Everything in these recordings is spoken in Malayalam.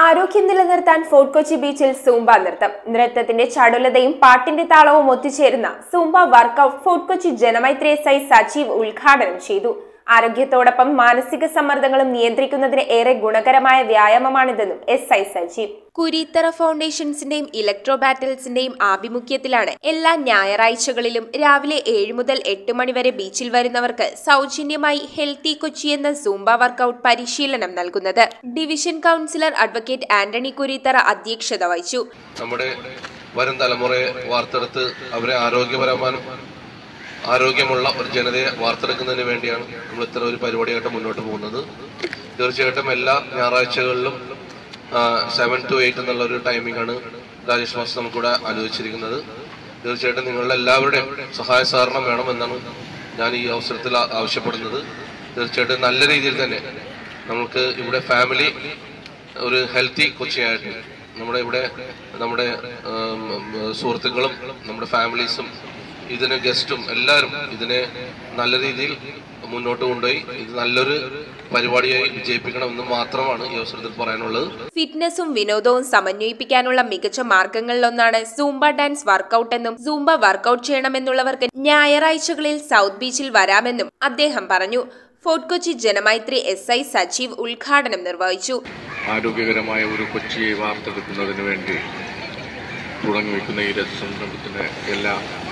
ആരോഗ്യം നിലനിർത്താൻ ഫോർട്ട് കൊച്ചി ബീച്ചിൽ സൂംബ നൃത്തം നൃത്തത്തിന്റെ ചടുലതയും പാട്ടിന്റെ താളവും ഒത്തുചേരുന്ന Zumba workout Fort Kochi Janamaithri S I Sajeev ഉദ്ഘാടനം ചെയ്തു ആരോഗ്യത്തോടൊപ്പം മാനസിക സമ്മർദ്ദങ്ങളും നിയന്ത്രിക്കുന്നതിന് ഏറെ ഗുണകരമായ വ്യായാമമാണിതെന്നും എസ് ഐ സജീവ് കുരീത്തറ ഫൗണ്ടേഷൻസിന്റെയും ഇലക്ട്രോ ബാറ്റൽസിന്റെയും ആഭിമുഖ്യത്തിലാണ് എല്ലാ ഞായറാഴ്ചകളിലും രാവിലെ ഏഴ് മുതൽ എട്ട് മണിവരെ ബീച്ചിൽ വരുന്നവർക്ക് സൗജന്യമായി ഹെൽത്തി കൊച്ചി എന്ന സൂംബ വർക്കൌട്ട് പരിശീലനം നൽകുന്നത് division councillor advocate Antony Kureethara അധ്യക്ഷത വഹിച്ചു നമ്മുടെ വരും തലമുറയെ വാർത്തെടുത്ത് അവരെ ആരോഗ്യപരമാനും ആരോഗ്യമുള്ള ഒരു ജനതയെ വാർത്തെടുക്കുന്നതിന് വേണ്ടിയാണ് നമ്മൾ ഇത്തരം ഒരു പരിപാടിയായിട്ട് മുന്നോട്ട് പോകുന്നത് തീർച്ചയായിട്ടും എല്ലാ ഞായറാഴ്ചകളിലും സെവൻ ടു എയ്റ്റ് എന്നുള്ള ഒരു ടൈമിംഗ് ആണ് രാജേഷ് മാസ്റ്റർ നമുക്കിവിടെ അനുവദിച്ചിരിക്കുന്നത് തീർച്ചയായിട്ടും നിങ്ങളുടെ എല്ലാവരുടെയും സഹായ സഹകരണം വേണമെന്നാണ് ഞാൻ ഈ അവസരത്തിൽ ആ- ആവശ്യപ്പെടുന്നത് തീർച്ചയായിട്ടും നല്ല രീതിയിൽ തന്നെ നമുക്ക് ഇവിടെ ഫാമിലി ഒരു ഹെൽത്തി കൊച്ചിയായിട്ട് നമ്മുടെ ഇവിടെ നമ്മുടെ ഉം, സുഹൃത്തുക്കളും നമ്മുടെ ഫാമിലീസും ഇതിന് ഗസ്റ്റും എല്ലാവരും ഇതിനെ നല്ല രീതിയിൽ മുന്നോട്ട് കൊണ്ടുപോയി ഇത് നല്ലൊരു പരിപാടിയായി വിജയിപ്പിക്കണമെന്ന് മാത്രമാണ് ഈ അവസരത്തിൽ പറയാനുള്ളത് ഫിറ്റ്നസും വിനോദവും സമന്വയിപ്പിക്കാനുള്ള മികച്ച മാർഗങ്ങളിലൊന്നാണ് സൂംബ ഡാൻസ് വർക്കൌട്ട് എന്നും സൂംബ വർക്കൌട്ട് ചെയ്യണമെന്നുള്ളവർക്ക് ഞായറാഴ്ചകളിൽ സൗത്ത് ബീച്ചിൽ വരാമെന്നും അദ്ദേഹം പറഞ്ഞു ഫോർട്ട് കൊച്ചി ജനമൈത്രി എസ് ഐ സജീവ് ഉദ്ഘാടനം നിർവഹിച്ചു ആരോഗ്യകരമായ ഒരു കൊച്ചിയെ വാർത്തെടുക്കുന്നതിന് വേണ്ടി തുടങ്ങി വയ്ക്കുന്ന ഈ രഥസംരംഭത്തിന് എല്ലാ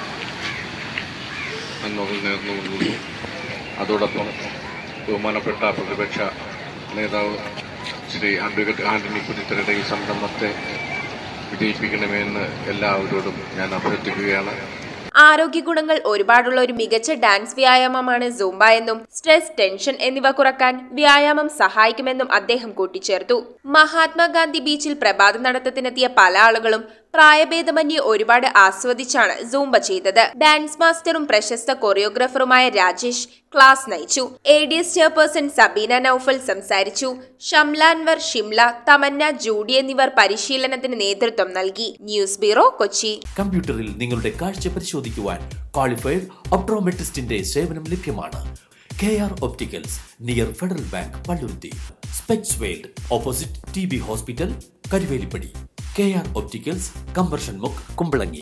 നന്മകൾ നേർന്നുകൊള്ളുന്നു അതോടൊപ്പം ബഹുമാനപ്പെട്ട പ്രതിപക്ഷ നേതാവ് ശ്രീ അഡ്വക്കേറ്റ് ആന്റണി കുരിത്തരുടെ ഈ സംരംഭത്തെ വിജയിപ്പിക്കണമെന്ന് എല്ലാവരോടും ഞാൻ അഭ്യർത്ഥിക്കുകയാണ് ആരോഗ്യ ഗുണങ്ങൾ ഒരുപാടുള്ള ഒരു മികച്ച ഡാൻസ് വ്യായാമമാണ് സൂംബ എന്നും സ്ട്രെസ് ടെൻഷൻ എന്നിവ കുറക്കാൻ വ്യായാമം സഹായിക്കുമെന്നും അദ്ദേഹം കൂട്ടിച്ചേർത്തു മഹാത്മാഗാന്ധി ബീച്ചിൽ പ്രഭാത നടത്തത്തിനെത്തിയ പല ആളുകളും പ്രായഭേദമന്യേ ഒരുപാട് ആസ്വദിച്ചാണ് സൂംബ ചെയ്തത് ഡാൻസ് മാസ്റ്ററും പ്രശസ്ത കൊറിയോഗ്രാഫറുമായ രാജേഷ് ക്ലാസ് നയിച്ചു A D S chairperson Sabeena Noufal സംസാരിച്ചു ഷംലാൻവർ ഷിംല തമന്ന ജൂഡി എന്നിവർ പരിശീലനത്തിന് നേതൃത്വം നൽകി ന്യൂസ് ബ്യൂറോ കൊച്ചി കമ്പ്യൂട്ടറിൽ നിങ്ങളുടെ കാഴ്ച പരിശോധിക്കുവാൻ ക്വാളിഫൈഡ് ഒപ്ട്രോമെട്രിസ്റ്റിന്റെ സേവനം ലഭ്യമാണ് K R opticals near Federal Bank Palluruthy specs world opposite T B hospital Karuvelippady K R opticals കമ്പർഷൻ മുക്ക് കുമ്പളങ്ങി